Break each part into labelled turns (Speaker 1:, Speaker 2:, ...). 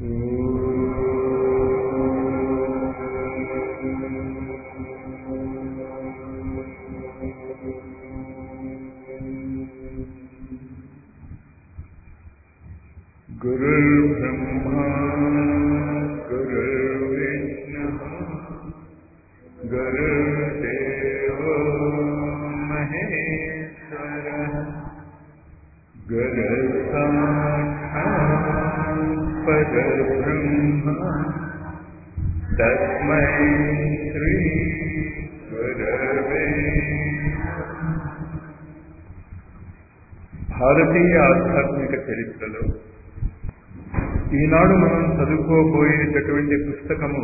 Speaker 1: गुरुर्ब्रह्मा गुरुर्विष्णुः गुरुर्देवो महेश्वरः गुरुसाक्षात् परब्रह्म तस्मै श्रीगुरवे భారతీయ ఆధ్యాత్మిక చరిత్రలో ఈనాడు మనం చదువుకోబోయేటటువంటి పుస్తకము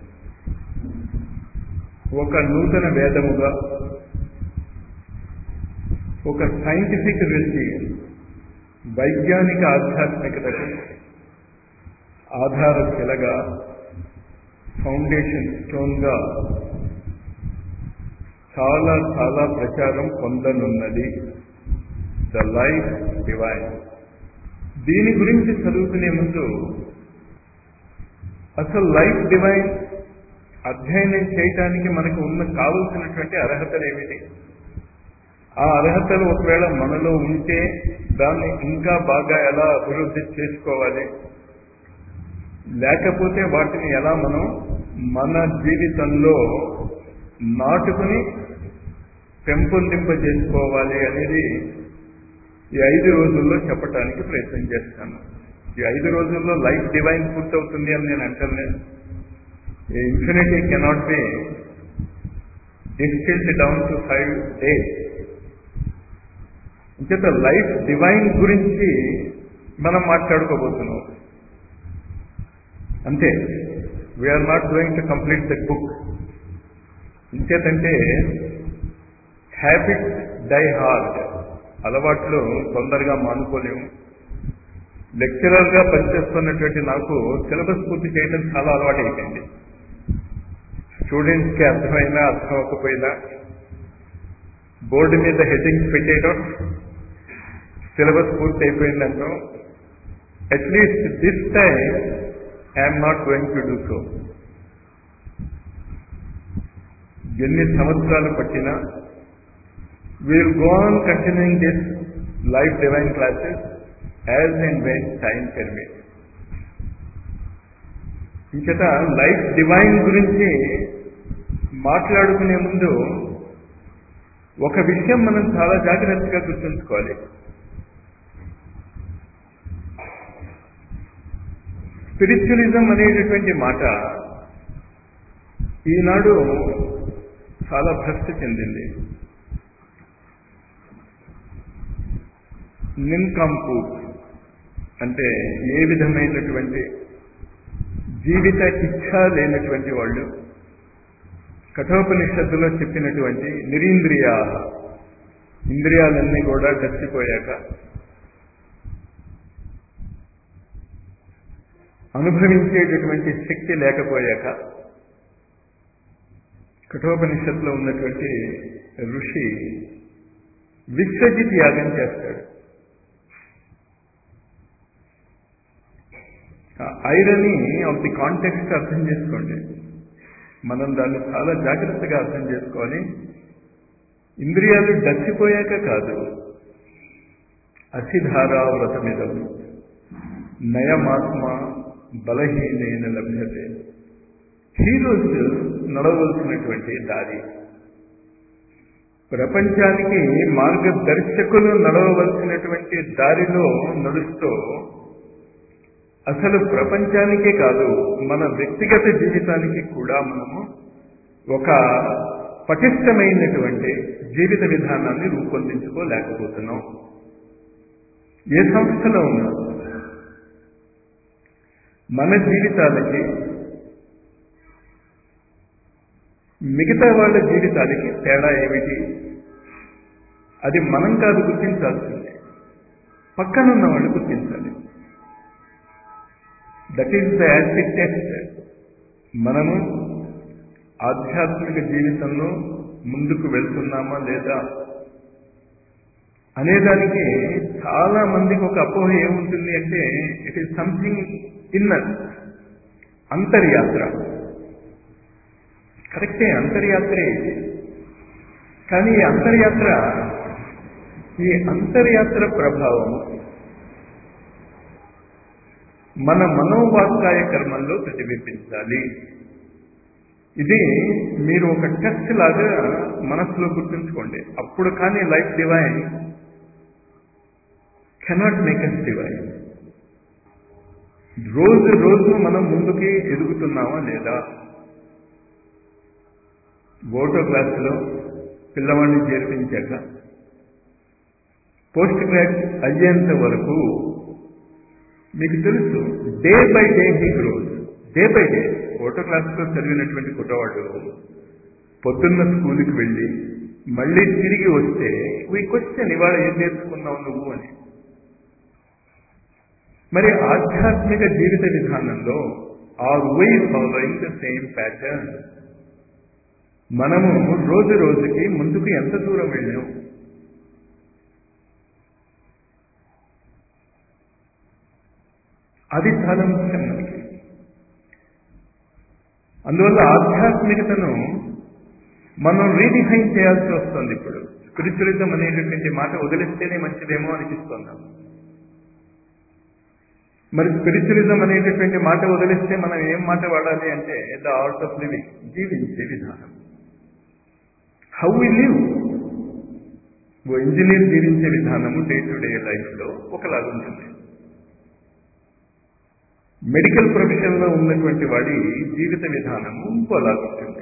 Speaker 1: ఒక నూతన వేదముగా ఒక సైంటిఫిక్ రిలీజియన్ వైజ్ఞానిక ఆధ్యాత్మికతకు ఆధార శిలగా ఫౌండేషన్ స్టోన్గా చాలా చాలా ప్రచారం పొందనున్నది ద లైఫ్ డివైన్ దీని గురించి చదువుకునే ముందు అసలు లైఫ్ డివైన్ అధ్యయనం చేయటానికి మనకు ఉన్న కావలసినటువంటి అర్హతలు ఏమిటి ఆ అర్హతలు ఒకవేళ మనలో ఉంటే దాన్ని ఇంకా బాగా ఎలా అభివృద్ధి చేసుకోవాలి లేకపోతే వాటిని ఎలా మనం మన జీవితంలో నాటుకుని పెంపొందింపజేసుకోవాలి అనేది ఈ ఐదు రోజుల్లో చెప్పడానికి ప్రయత్నం చేస్తాను ఈ ఐదు రోజుల్లో లైఫ్ డివైన్ పూర్తవుతుంది అని నేను అంటలేదు infinity cannot be distilled down to five days ఇంచేత లైఫ్ డివైన్ గురించి మనం మాట్లాడుకోబోతున్నాం అంతే we're not going to complete the book ఇంచేతంటే హ్యాబిట్ డై హార్డ్ అలవాట్లు తొందరగా మానుకోలేము లెక్చరర్గా పనిచేస్తున్నటువంటి నాకు సిలబస్ పూర్తి చేయడం చాలా అలవాటు అయిపోయింది స్టూడెంట్స్కి అర్థమైనా అర్థం అవ్వకపోయినా బోర్డు మీద హెడ్డింగ్స్ పెట్టేయడం సిలబస్ పూర్తి అయిపోయిందంటాం at least this time I'm not going to do so ఎన్ని సంవత్సరాలు పట్టినా we'll go on continuing this life divine classes as and when time permits. ఇంకట లైఫ్ డివైన్ గురించి మాట్లాడుకునే ముందు ఒక విషయం మనం చాలా జాగ్రత్తగా గుర్తుంచుకోవాలి స్పిరిచువలిజం అనేటటువంటి మాట ఈనాడు చాలా భ్రష్ట చెందింది నిన్కంపు అంటే ఏ విధమైనటువంటి జీవిత ఇచ్ఛ లేనటువంటి వాళ్ళు కఠోపనిషత్తులో చెప్పినటువంటి నిరీంద్రియ ఇంద్రియాలన్నీ కూడా చచ్చిపోయాక అనుభవించేటటువంటి శక్తి లేకపోయాక కఠోపనిషత్తులో ఉన్నటువంటి ఋషి విశ్వజిత్ యాగం చేస్తాడు ఐరనీ ఆఫ్ ది కాంటెక్స్ట్ అర్థం చేసుకోండి మనం దాన్ని చాలా జాగ్రత్తగా అర్థం చేసుకోవాలి ఇంద్రియాలు డచ్చిపోయాక కాదు అసిధారా వ్రతమిదం నయమాత్మ బలహీనైన లభ్యతే హీరోస్ నడవలసినటువంటి దారి ప్రపంచానికి మార్గదర్శకులు నడవవలసినటువంటి దారిలో నడుస్తూ అసలు ప్రపంచానికే కాదు మన వ్యక్తిగత జీవితానికి కూడా మనము ఒక పటిష్టమైనటువంటి జీవిత విధానాన్ని రూపొందించుకోలేకపోతున్నాం ఏ సంస్థలో ఉన్నా మన జీవితాలకి మిగతా వాళ్ళ జీవితాలకి తేడా ఏమిటి అది మనం కాదు గుర్తించాల్సింది పక్కనున్న వాళ్ళు గుర్తించాలి that is the acid test మనము ఆధ్యాత్మిక జీవితంలో ముందుకు వెళ్తున్నామా లేదా అనేదానికి చాలా మందికి ఒక అపోహ ఏముంటుంది అంటే ఇట్ ఈస్ సంథింగ్ ఇన్నర్ అంతర్యాత్ర కరెక్టే అంతర్యాత్రే ఇది కానీ ఈ అంతర్యాత్ర ఈ అంతర్యాత్ర ప్రభావం మన మనోవాక్కాయ కర్మల్లో ప్రతిబింబించాలి ఇది మీరు ఒక టెస్ట్ లాగా మనస్సులో గుర్తుంచుకోండి అప్పుడు కానీ life divine cannot make us divine రోజు రోజు మనం ముందుకి ఎదుగుతున్నామా లేదా ఓటో క్లాసులో పిల్లవాడిని చేర్పించాక పోస్ట్ గ్రాడ్ అయ్యేంత వరకు మీకు తెలుసు day by day he grows day by day ఓటో క్లాస్లో చదివినటువంటి కుటవాడు పొద్దున్న స్కూల్కి వెళ్ళి మళ్ళీ తిరిగి వస్తే వీ క్వశ్చన్ ఇవాళ ఏం నేర్చుకున్నావు నువ్వు అని మరి ఆధ్యాత్మిక జీవిత విధానంలో are we following the same pattern మనము రోజు రోజుకి ముందుకు ఎంత దూరం వెళ్ళాం అది చాలా ముఖ్యం మనకి అందువల్ల ఆధ్యాత్మికతను మనం రీడిఫైన్ చేయాల్సి వస్తుంది ఇప్పుడు స్పిరిచువలిజం అనేటటువంటి మాట వదిలిస్తేనే మంచిదేమో అనిపిస్తున్నాం మరి స్పిరిచువలిజం అనేటటువంటి మాట వదిలిస్తే మనం ఏం మాట వాడాలి అంటే ద ఆర్ట్ ఆఫ్ లివింగ్ జీవించే విధానం హౌ వి లివ్ ఓ ఇంజనీర్ జీవించే విధానము డే టు డే లైఫ్లో ఒకలాగా ఉంటుంది మెడికల్ ప్రొఫెషన్లో ఉన్నటువంటి వాడి జీవిత విధానము ఇంకోలాగా ఉంటుంది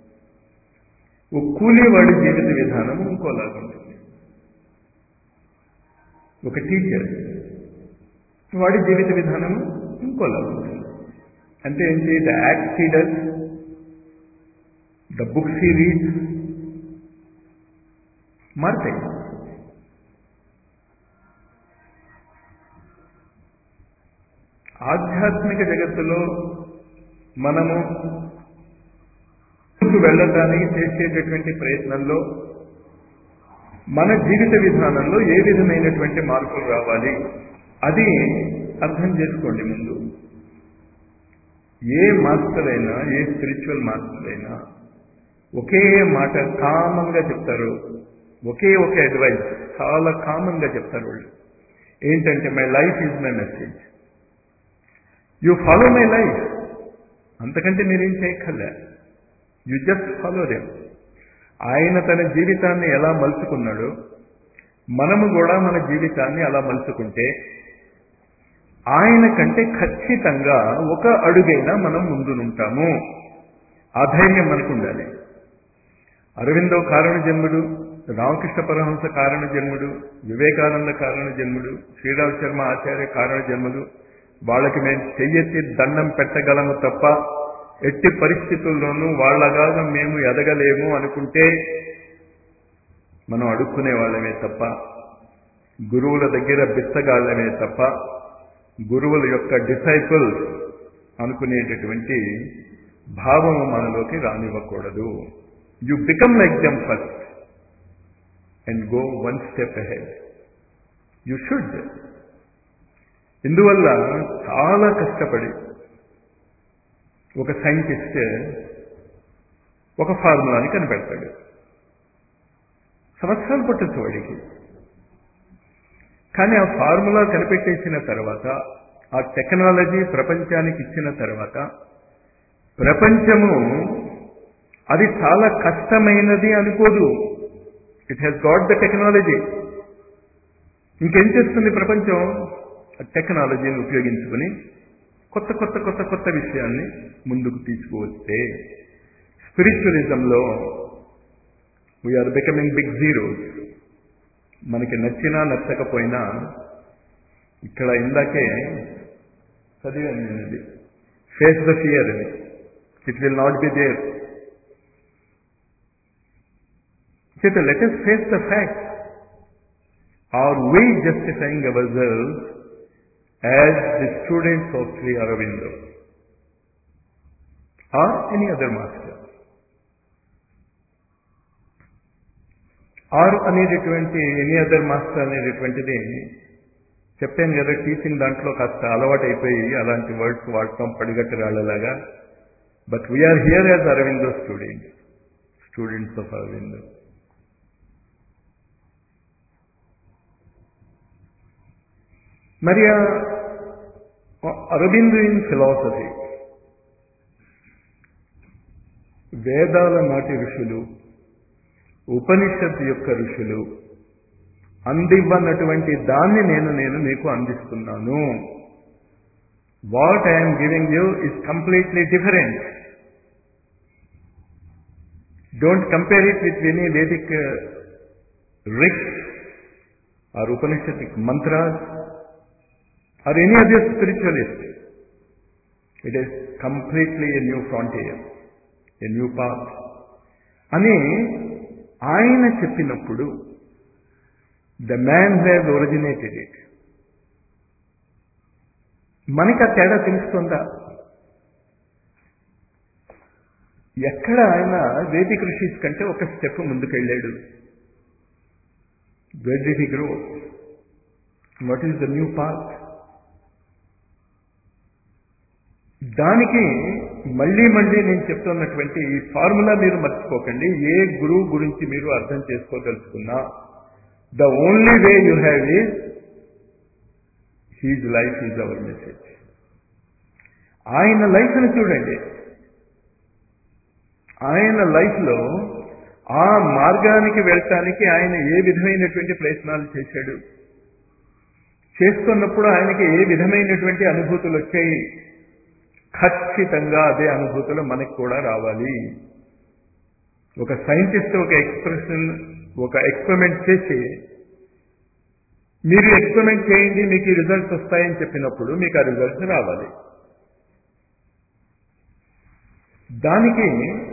Speaker 1: ఓ కూలీ వాడి జీవిత విధానము ఇంకోలాగా ఉంటుంది ఒక టీచర్ వాడి జీవిత విధానము ఇంకోలాగా ఉంటుంది అంటే ఏంటి the act he does the books he reads మారుతాయి ఆధ్యాత్మిక జగత్తులో మనము వెళ్ళటానికి చేసేటటువంటి ప్రయత్నంలో మన జీవిత విధానంలో ఏ విధమైనటువంటి మార్పులు రావాలి అది అర్థం చేసుకోండి ముందు ఏ మాస్టర్ అయినా ఏ స్పిరిచువల్ మాస్టర్ అయినా ఒకే మాట కామన్ గా చెప్తారు ఒకే ఒక అడ్వైస్ చాలా కామన్ గా చెప్తారు వాళ్ళు ఏంటంటే my life is my message you follow my life అంతకంటే మీరేం చేయక్కర్లే యు జస్ట్ ఫాలో దెమ్ ఆయన తన జీవితాన్ని ఎలా మలుచుకున్నాడో మనము కూడా మన జీవితాన్ని అలా మలుచుకుంటే ఆయన కంటే ఖచ్చితంగా ఒక అడుగైనా మనం ముందునుంటాము ఆ ధైర్యం మనకు ఉండాలి అరవిందో కారణ జన్ముడు రామకృష్ణ పరమహంస కారణ జన్ముడు వివేకానంద కారణ జన్ముడు శ్రీరామ్ శర్మ ఆచార్య కారణ జన్ముడు వాళ్ళకి మేము చెయ్యెత్తి దండం పెట్టగలము తప్ప ఎట్టి పరిస్థితుల్లోనూ వాళ్ళగా మేము ఎదగలేము అనుకుంటే మనం అడుక్కునే వాళ్ళమే తప్ప గురువుల దగ్గర బిచ్చగాళ్ళమే తప్ప గురువుల యొక్క డిసైపుల్స్ అనుకునేటటువంటి భావము మనలోకి రానివ్వకూడదు you become like them first and go one step ahead you should ఇందువల్ల చాలా కష్టపడి ఒక సైంటిస్ట్ ఒక ఫార్ములాని కనిపెడతాడు సంవత్సరాలు పట్టచ్చు వాడికి కానీ ఆ ఫార్ములా కనిపెట్టేసిన తర్వాత ఆ టెక్నాలజీ ప్రపంచానికి ఇచ్చిన తర్వాత ప్రపంచము అది చాలా కష్టమైనది అనుకోదు it has got the technology ఇంకేం చేస్తుంది ప్రపంచం టెక్నాలజీని ఉపయోగించుకుని కొత్త కొత్త కొత్త కొత్త విషయాన్ని ముందుకు తీసుకువస్తే స్పిరిచువలిజంలో వీఆర్ బికమింగ్ బిగ్ జీరోస్ మనకి నచ్చినా నచ్చకపోయినా ఇక్కడ ఇందాకే చదివాను నేను ఇది ఫేస్ ద ఫియర్ అని it will not be there చేత let us face the fact are we justifying our selves as the students of Shri Aurobindo or any other master or అనేటటువంటి ఎనీ అదర్ మాస్టర్ అనేటటువంటిది చెప్పాను కదా టీచింగ్ దాంట్లో కాస్త అలవాటు అయిపోయి అలాంటి వర్డ్స్ వాడటం పడిగట్టి రాళ్ళలాగా but we're here as Aurobindo students students of Aurobindo మరి అరవిందో ఇన్ ఫిలాసఫీ వేదాల నాటి ఋషులు ఉపనిషత్ యొక్క ఋషులు అందివ్వనటువంటి దాన్ని నేను నేను మీకు అందిస్తున్నాను what I'm giving you is completely different don't compare it with any Vedic riks or Upanishadic mantras or any other spiritualist it is completely a new frontier a new path అని ఆయన చెప్పినప్పుడు the man has originated it మనకి ఆ తేడా తెలుస్తుందా ఎక్కడ ఆయన వేదిక ఋషిస్ కంటే ఒక స్టెప్ ముందుకెళ్ళాడు where did he grow what is the new path దానికి మళ్ళీ మళ్ళీ నేను చెప్తున్నటువంటి ఈ ఫార్ములా మీరు మర్చిపోకండి ఏ గురువు గురించి మీరు అర్థం చేసుకోదలుచుకున్నా the only way you have is his life is our message ఆయన లైఫ్ని చూడండి ఆయన లైఫ్లో ఆ మార్గానికి వెళ్ళటానికి ఆయన ఏ విధమైనటువంటి ప్రయత్నాలు చేశాడు చేస్తున్నప్పుడు ఆయనకి ఏ విధమైనటువంటి అనుభూతులు వచ్చాయి ఖచ్చితంగా అదే అనుభూతులు మనకి కూడా రావాలి ఒక సైంటిస్ట్ ఒక ఎక్స్ప్రెషన్ ఒక ఎక్స్పెరిమెంట్ చేసి మీరు ఎక్స్పెరిమెంట్ చేయండి మీకు ఈ రిజల్ట్స్ వస్తాయని చెప్పినప్పుడు మీకు ఆ రిజల్ట్స్ రావాలి దానికి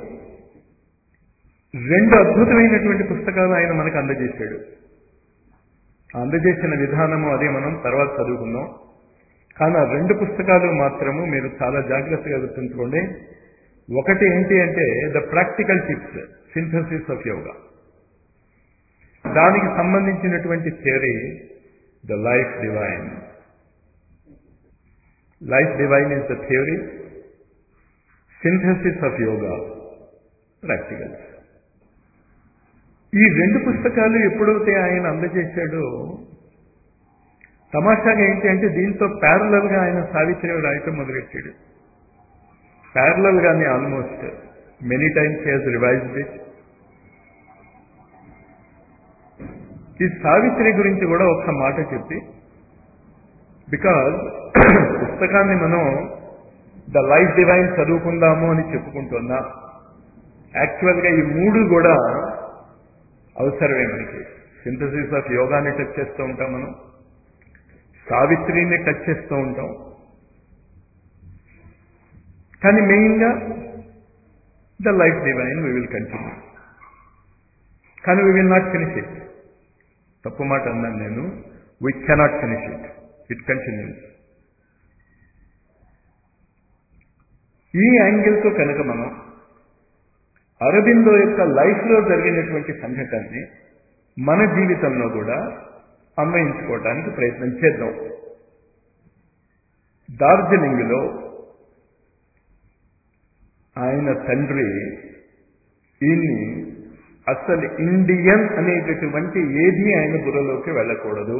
Speaker 1: రెండు అద్భుతమైనటువంటి పుస్తకాలు ఆయన మనకు అందజేశాడు అందజేసిన విధానము అదే మనం తర్వాత చదువుకుందాం కానీ ఆ రెండు పుస్తకాలు మాత్రము మీరు చాలా జాగ్రత్తగా గుర్తుంచుకోండి ఒకటి ఏంటి అంటే the practical tips synthesis of yoga దానికి సంబంధించినటువంటి theory the life divine life divine is the theory synthesis of yoga practicals ఈ రెండు పుస్తకాలు ఎప్పుడైతే ఆయన అందజేశాడో తమాషాగా ఏంటి అంటే దీంతో ప్యారలల్ గా ఆయన సావిత్రి రాయటం మొదలెట్టాడు ప్యారలల్ గానే almost many times he's revised it ఈ సావిత్రి గురించి కూడా ఒక్క మాట చెప్పి బికాజ్ పుస్తకాన్ని మనం ద లైఫ్ డివైన్ చదువుకుందాము అని చెప్పుకుంటున్నా యాక్చువల్గా ఈ మూడు కూడా అవసరమే మనకి సింథసిస్ ఆఫ్ యోగాని టచ్ చేస్తూ ఉంటాం మనం సావిత్రిని టచ్ చేస్తూ ఉంటాం కానీ మెయిన్గా the life divine we will continue కానీ we will not finish it తప్పు మాట అన్నాను నేను we cannot finish it it continues ఈ యాంగిల్తో కనుక మనం అరబిందో యొక్క లైఫ్లో జరిగినటువంటి సంఘటనని మన జీవితంలో కూడా అన్వయించుకోవడానికి ప్రయత్నం చేద్దాం డార్జిలింగ్లో ఆయన తండ్రి ఈయన్ని అసలు ఇండియన్ అనేటటువంటి ఏది ఆయన బుర్రలోకి వెళ్ళకూడదు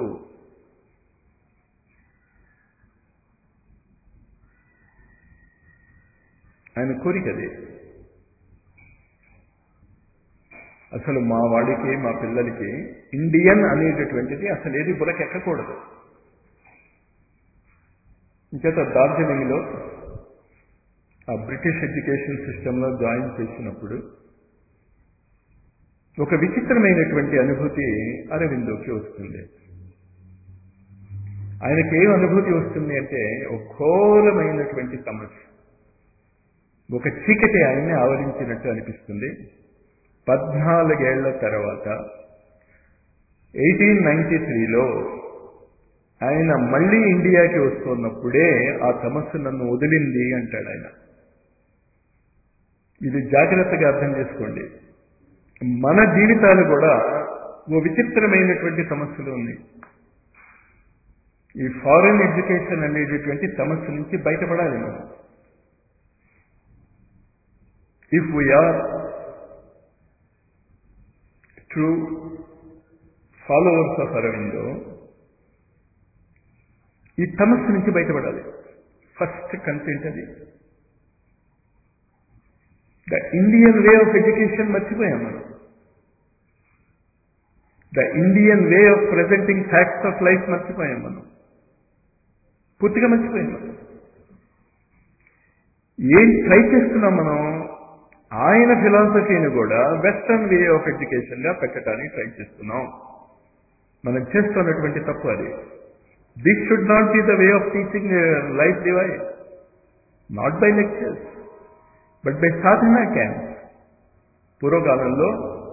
Speaker 1: ఆయన కోరిక అది అసలు మా వాడికి మా పిల్లలకి ఇండియన్ అనేటటువంటిది అసలు ఏది బురకెక్కకూడదు ఇంకేత డార్జిలింగ్లో ఆ బ్రిటిష్ ఎడ్యుకేషన్ సిస్టంలో జాయిన్ చేసినప్పుడు ఒక విచిత్రమైనటువంటి అనుభూతి అరవిందోకి వస్తుంది ఆయనకి ఏం అనుభూతి వస్తుంది అంటే ఒక ఘోరమైనటువంటి సమస్య ఒక చీకటి ఆయన్ని ఆవరించినట్టు అనిపిస్తుంది పద్నాలుగేళ్ల తర్వాత ఎయిటీన్ నైన్టీ త్రీలో ఆయన మళ్ళీ ఇండియాకి వస్తున్నప్పుడే ఆ సమస్య నన్ను వదిలింది అంటాడు ఆయన ఇది జాగ్రత్తగా అర్థం చేసుకోండి మన జీవితాలు కూడా ఓ విచిత్రమైనటువంటి సమస్యలు ఉన్నాయి ఈ ఫారెన్ ఎడ్యుకేషన్ అనేటటువంటి సమస్య నుంచి బయటపడాలి మనం if we're true followers of Aurobindo ఈ సమస్య నుంచి బయటపడాలి ఫస్ట్ కంటెంట్ అది the Indian way of education మర్చిపోయాం మనం the Indian way of presenting facts of life మర్చిపోయాం మనం పూర్తిగా మర్చిపోయాం మనం ఏం ట్రై చేస్తున్నాం మనం ఆయన ఫిలాసఫీని కూడా వెస్టర్న్ వే ఆఫ్ ఎడ్యుకేషన్ గా పెట్టడానికి ట్రై చేస్తున్నాం మనం చేస్తున్నటువంటి తప్పు అది this should not be the way of teaching life divine not by lectures but by sadhana camps పూర్వకాలంలో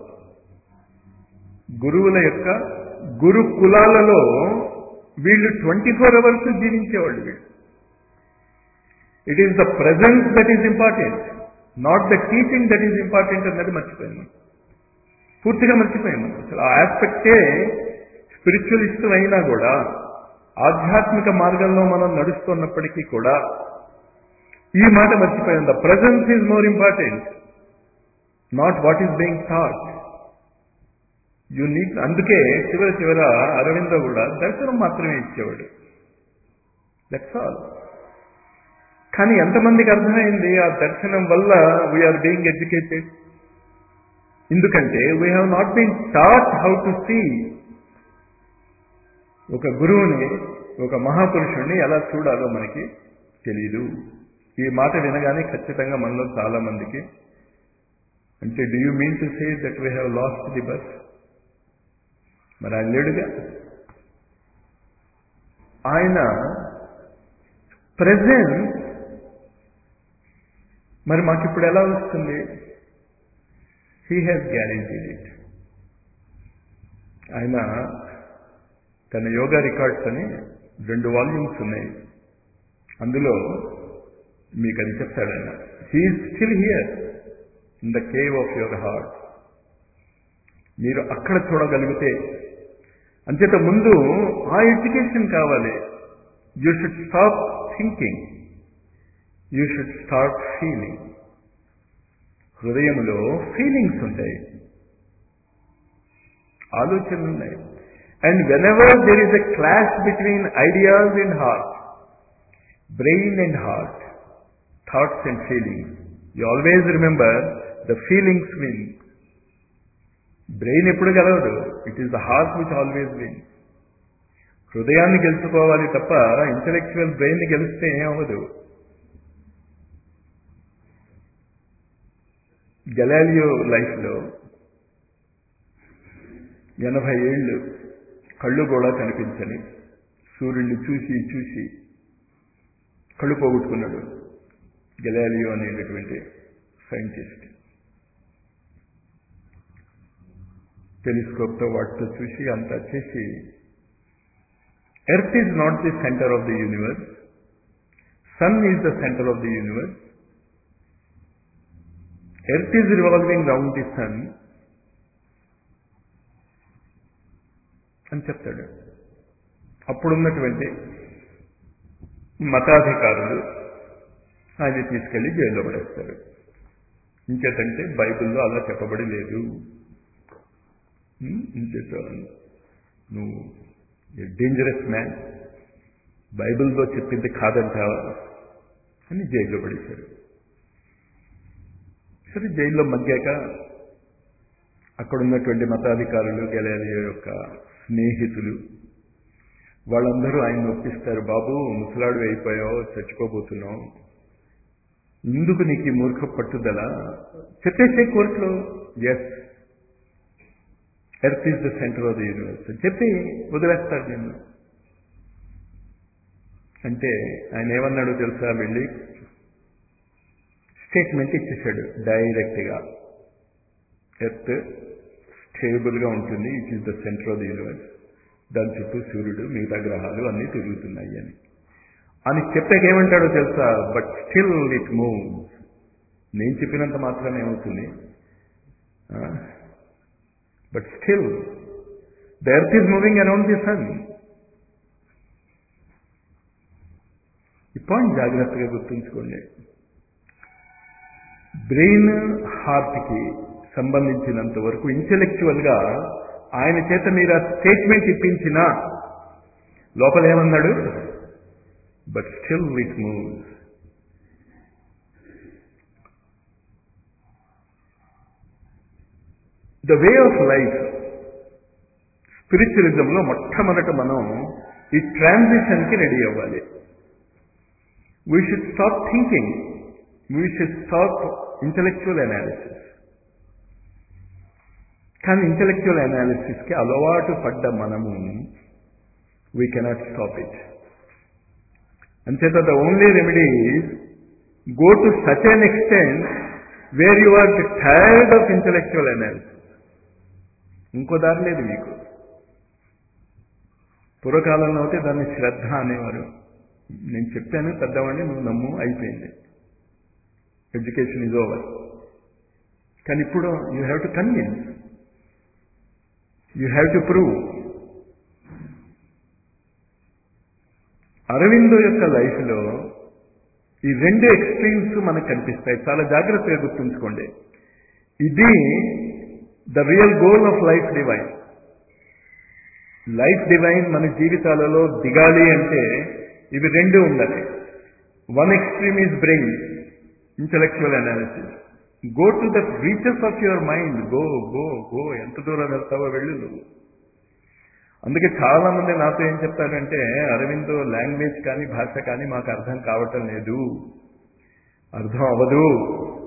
Speaker 1: గురువుల యొక్క గురు కులాలలో వీళ్ళు ట్వంటీ ఫోర్ అవర్స్ జీవించేవాళ్ళు వీళ్ళు it is the presence that is important not the teaching that is important అన్నది మర్చిపోయాము పూర్తిగా మర్చిపోయాము అసలు ఆ ఆస్పెక్టే స్పిరిచువలిస్ట్ అయినా కూడా ఆధ్యాత్మిక మార్గంలో మనం నడుస్తున్నప్పటికీ కూడా ఈ మాట మర్చిపోయాం the presence is more important not what is being taught you need అందుకే చివర చివర అరవింద కూడా దర్శనం మాత్రమే ఇచ్చేవాడు దట్స్ ఆల్ కానీ ఎంతమందికి అర్థమైంది ఆ దర్శనం వల్ల వీఆర్ బీయింగ్ ఎడ్యుకేటెడ్ ఎందుకంటే we have not been taught how to see ఒక గురువుని ఒక మహాపురుషుణ్ణి ఎలా చూడాలో మనకి తెలీదు ఈ మాట వినగానే ఖచ్చితంగా మనలో చాలా మందికి అంటే do you mean to say that we have lost the bus మరి ఆయన లేడుగా ఆయన ప్రజెంట్ మరి మాకు ఇప్పుడు ఎలా వస్తుంది హీ హ్యాస్ గ్యారెంటీడ్ ఇట్ ఆయన తన యోగా రికార్డ్స్ అని రెండు వాల్యూమ్స్ ఉన్నాయి అందులో మీకు అది చెప్తాడు ఆయన he still here in the cave of your heart మీరు అక్కడ చూడగలిగితే అంచేత ముందు ఆ ఎడ్యుకేషన్ కావాలి you should stop thinking you should start feeling హృదయంలో ఫీలింగ్స్ ఉంటాయి ఆలోచనలు ఉన్నాయి and whenever there is a clash between ideas and heart brain and heart thoughts and feelings you always remember the feelings win brain ఎప్పుడు గెలవదు it is the heart which always win హృదయాన్ని గెలుచుకోవాలి తప్ప intellectual brain గెలిస్తే ఏమవ్వదు గెలాలియో లైఫ్లో ఎనభై ఏళ్ళు కళ్ళు కూడా కనిపించని సూర్యుడిని చూసి చూసి కళ్ళు పోగొట్టుకున్నాడు గెలాలియో అనేటటువంటి సైంటిస్ట్ టెలిస్కోప్తో వాటితో చూసి అంతా చేసి earth is not the centre of the universe sun is the centre of the universe earth is revolving round the sun అని చెప్తాడు అప్పుడున్నటువంటి మతాధికారులు ఆయన తీసుకెళ్లి జైల్లో పడేస్తారు ఇంకేతంటే బైబిల్లో అలా చెప్పబడి లేదు ఇంకేత నువ్వు డేంజరస్ మ్యాన్ బైబిల్లో చెప్పింది కాదంటావా అని జైల్లో పడేశారు సరే జైల్లో మగ్గాక అక్కడ ఉన్నటువంటి మతాధికారులు గెలాలియో యొక్క స్నేహితులు వాళ్ళందరూ ఆయన ఒప్పిస్తారు బాబు ముసలాడు అయిపోయావు చచ్చిపోబోతున్నావు ఎందుకు నీకు ఈ మూర్ఖ పట్టుదల చెప్పేసే కోర్టులో yes earth is the centre of the universe చెప్పి వదిలేస్తాడు నిన్ను అంటే ఆయన ఏమన్నాడు తెలుసా వెళ్ళి స్టేట్మెంట్ ఇచ్చేసాడు డైరెక్ట్గా ఎర్త్ స్టేబుల్గా ఉంటుంది it is the centre of the universe దాని చుట్టూ సూర్యుడు మిగతా గ్రహాలు అన్నీ తిరుగుతున్నాయి అని అని చెప్పాక ఏమంటాడో తెలుసా బట్ స్టిల్ ఇట్ మూవ్ నేను చెప్పినంత మాత్రమే ఏమవుతుంది but still the earth is moving around the sun ఈ పాయింట్ జాగ్రత్తగా గుర్తుంచుకోండి బ్రెయిన్ హార్ట్కి సంబంధించినంత వరకు ఇంటెలెక్చువల్గా ఆయన చేత మీరు ఆ స్టేట్మెంట్ ఇప్పించిన లోపల ఏమన్నాడు but still it moves the way of life స్పిరిచువలిజంలో మొట్టమొదట మనం ఈ ట్రాన్సిషన్కి రెడీ అవ్వాలి we should stop thinking we should stop intellectual analysis కానీ ఇంటలెక్చువల్ అనాలిసిస్కి అలవాటు పడ్డ మనము వీ కెనాట్ స్టాప్ ఇట్ అంచేత the only remedy go to such an extent where you are tired of intellectual analysis ఇంకో దారి లేదు మీకు పూర్వకాలంలో అయితే దాన్ని శ్రద్ధ అనేవారు నేను చెప్పాను పెద్దవాడిని నువ్వు నమ్ము అయిపోయింది ఎడ్యుకేషన్ ఇస్ ఓవర్ కానీ ఇప్పుడు you have to convince you have to prove Aurobindo యొక్క లైఫ్లో ఈ రెండు ఎక్స్ట్రీమ్స్ మనకు కనిపిస్తాయి చాలా జాగ్రత్తగా గుర్తుంచుకోండి ఇది the real goal of life divine life divine మన జీవితాలలో దిగాలి అంటే ఇవి రెండు ఉండాలి one extreme is brain intellectual analysis go to the reaches of your mind go go go ఎంత దూరం వెళ్తావో వెళ్ళు నువ్వు అందుకే చాలా మంది నాతో ఏం చెప్తారంటే అరవిందో లాంగ్వేజ్ కానీ భాష కానీ మాకు అర్థం కావటం లేదు అర్థం అవ్వదు